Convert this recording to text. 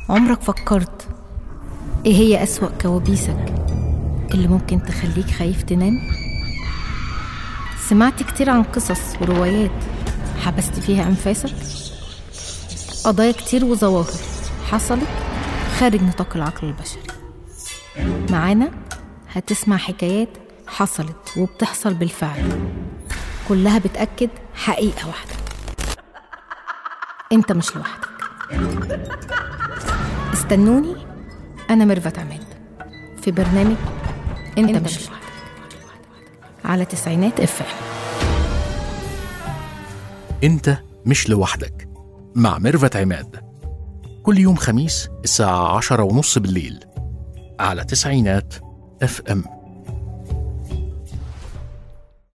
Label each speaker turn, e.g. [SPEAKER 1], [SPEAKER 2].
[SPEAKER 1] عمرك فكرت ايه هي أسوأ كوابيسك اللي ممكن تخليك خايف تنام؟ سمعت كتير عن قصص وروايات حبست فيها أنفاسك؟ قضايا كتير وظواهر حصلت خارج نطاق العقل البشري معانا هتسمع حكايات حصلت وبتحصل بالفعل كلها بتأكد حقيقة واحدة انت مش لوحدك استنوني انا ميرفت عماد في برنامج انت, انت مش لوحدك على تسعينات اف
[SPEAKER 2] انت مش لوحدك مع ميرفت عماد كل يوم خميس الساعة عشرة ونص بالليل على تسعينات اف ام